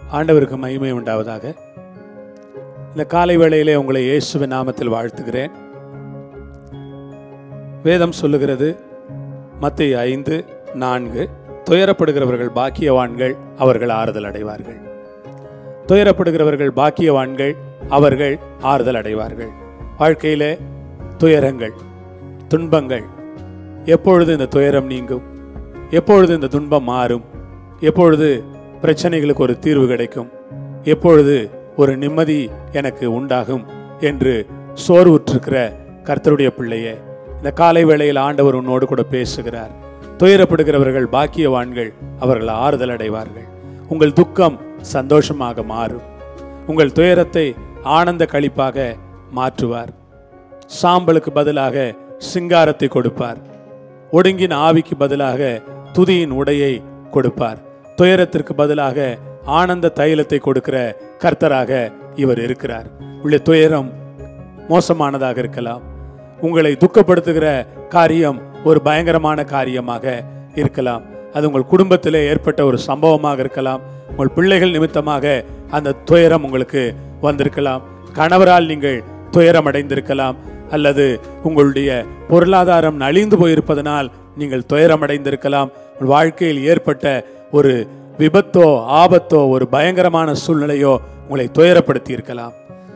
ஆண்டவருக்கு மகிமை உண்டாவதாக இந்த காலை வேளையிலே உங்களை இயேசுவின் நாமத்தில் வாழ்த்துகிறேன் வேதம் சொல்லுகிறது மத்திய ஐந்து நான்கு துயரப்படுகிறவர்கள் பாக்கியவான்கள் அவர்கள் ஆறுதல் அடைவார்கள் துயரப்படுகிறவர்கள் பாக்கியவான்கள் அவர்கள் ஆறுதல் அடைவார்கள் வாழ்க்கையிலே துயரங்கள் துன்பங்கள் எப்பொழுது இந்த துயரம் நீங்கும் எப்பொழுது இந்த துன்பம் மாறும் எப்பொழுது பிரச்சனைகளுக்கு ஒரு தீர்வு கிடைக்கும் எப்பொழுது ஒரு நிம்மதி எனக்கு உண்டாகும் என்று சோர்வுற்றிருக்கிற கர்த்தருடைய பிள்ளையே இந்த காலை வேளையில் ஆண்டவர் உன்னோடு கூட பேசுகிறார் துயரப்படுகிறவர்கள் பாக்கியவான்கள் அவர்கள் ஆறுதல் அடைவார்கள் உங்கள் துக்கம் சந்தோஷமாக மாறும் உங்கள் துயரத்தை ஆனந்த களிப்பாக மாற்றுவார் சாம்பலுக்கு பதிலாக சிங்காரத்தை கொடுப்பார் ஒடுங்கின ஆவிக்கு பதிலாக துதியின் உடையை கொடுப்பார் துயரத்திற்கு பதிலாக ஆனந்த தைலத்தை கொடுக்கிற கர்த்தராக இவர் இருக்கிறார் உள்ள துயரம் மோசமானதாக இருக்கலாம் உங்களை துக்கப்படுத்துகிற காரியம் ஒரு பயங்கரமான காரியமாக இருக்கலாம் அது உங்கள் குடும்பத்திலே ஏற்பட்ட ஒரு சம்பவமாக இருக்கலாம் உங்கள் பிள்ளைகள் நிமித்தமாக அந்த துயரம் உங்களுக்கு வந்திருக்கலாம் கணவரால் நீங்கள் துயரம் அடைந்திருக்கலாம் அல்லது உங்களுடைய பொருளாதாரம் நலிந்து போயிருப்பதனால் நீங்கள் துயரம் அடைந்திருக்கலாம் உங்கள் வாழ்க்கையில் ஏற்பட்ட ஒரு விபத்தோ ஆபத்தோ ஒரு பயங்கரமான சூழ்நிலையோ உங்களை துயரப்படுத்தி இருக்கலாம்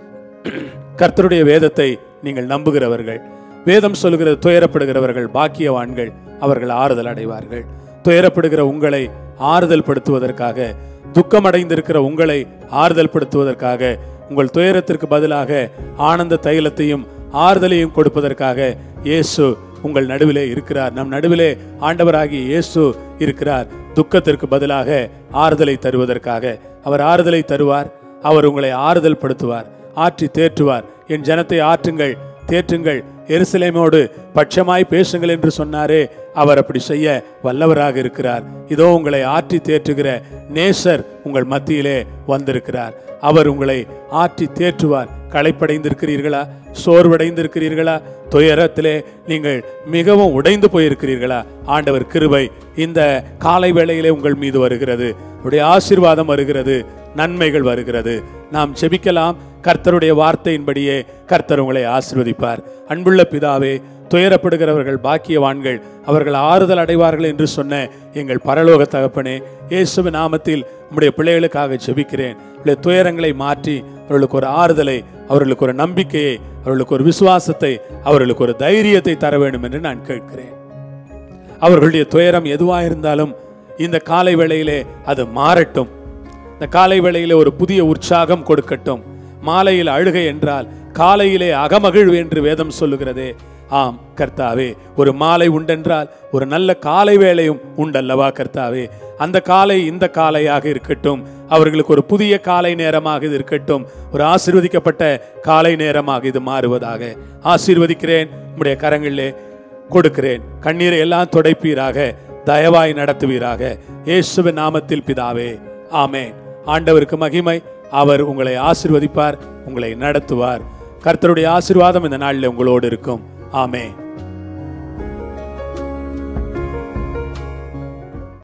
கர்த்தருடைய வேதத்தை நீங்கள் நம்புகிறவர்கள் வேதம் சொல்லுகிறது துயரப்படுகிறவர்கள் பாக்கியவான்கள் அவர்கள் ஆறுதல் அடைவார்கள் துயரப்படுகிற உங்களை ஆறுதல் படுத்துவதற்காக துக்கமடைந்திருக்கிற உங்களை ஆறுதல் படுத்துவதற்காக உங்கள் துயரத்திற்கு பதிலாக ஆனந்த தைலத்தையும் ஆறுதலையும் கொடுப்பதற்காக இயேசு உங்கள் நடுவிலே இருக்கிறார் நம் நடுவிலே ஆண்டவராகிய இயேசு இருக்கிறார் துக்கத்திற்கு பதிலாக ஆறுதலை தருவதற்காக அவர் ஆறுதலை தருவார் அவர் உங்களை ஆறுதல் படுத்துவார் ஆற்றி தேற்றுவார் என் ஜனத்தை ஆற்றுங்கள் தேற்றுங்கள் எருசலேமோடு பட்சமாய் பேசுங்கள் என்று சொன்னாரே அவர் அப்படி செய்ய வல்லவராக இருக்கிறார் இதோ உங்களை ஆற்றி தேற்றுகிற நேசர் உங்கள் மத்தியிலே வந்திருக்கிறார் அவர் உங்களை ஆற்றி தேற்றுவார் களைப்படைந்திருக்கிறீர்களா சோர்வடைந்திருக்கிறீர்களா துயரத்திலே நீங்கள் மிகவும் உடைந்து போயிருக்கிறீர்களா ஆண்டவர் கிருபை இந்த காலை வேளையிலே உங்கள் மீது வருகிறது உடைய ஆசீர்வாதம் வருகிறது நன்மைகள் வருகிறது நாம் செபிக்கலாம் கர்த்தருடைய வார்த்தையின்படியே கர்த்தர் உங்களை ஆசிர்வதிப்பார் அன்புள்ள பிதாவே துயரப்படுகிறவர்கள் பாக்கியவான்கள் அவர்கள் ஆறுதல் அடைவார்கள் என்று சொன்ன எங்கள் பரலோக தகப்பனே இயேசுவ நாமத்தில் உம்முடைய பிள்ளைகளுக்காக ஜெபிக்கிறேன் உடைய துயரங்களை மாற்றி அவர்களுக்கு ஒரு ஆறுதலை அவர்களுக்கு ஒரு நம்பிக்கையை அவர்களுக்கு ஒரு விசுவாசத்தை அவர்களுக்கு ஒரு தைரியத்தை தர வேண்டும் என்று நான் கேட்கிறேன் அவர்களுடைய துயரம் எதுவாக இருந்தாலும் இந்த காலை வேளையிலே அது மாறட்டும் இந்த காலை வேளையிலே ஒரு புதிய உற்சாகம் கொடுக்கட்டும் மாலையில் அழுகை என்றால் காலையிலே அகமகிழ்வு என்று வேதம் சொல்லுகிறதே ஆம் கர்த்தாவே ஒரு மாலை உண்டென்றால் ஒரு நல்ல காலை வேளையும் உண்டல்லவா கர்த்தாவே அந்த காலை இந்த காலையாக இருக்கட்டும் அவர்களுக்கு ஒரு புதிய காலை நேரமாக இது இருக்கட்டும் ஒரு ஆசீர்வதிக்கப்பட்ட காலை நேரமாக இது மாறுவதாக ஆசீர்வதிக்கிறேன் உம்முடைய கரங்களிலே கொடுக்கிறேன் கண்ணீரை எல்லாம் துடைப்பீராக தயவாய் நடத்துவீராக இயேசுவின் நாமத்தில் பிதாவே ஆமென் ஆண்டவருக்கு மகிமை அவர் உங்களை ஆசிர்வதிப்பார் உங்களை நடத்துவார் கர்த்தருடைய ஆசீர்வாதம் இந்த நாளில் உங்களோடு இருக்கும் ஆமென்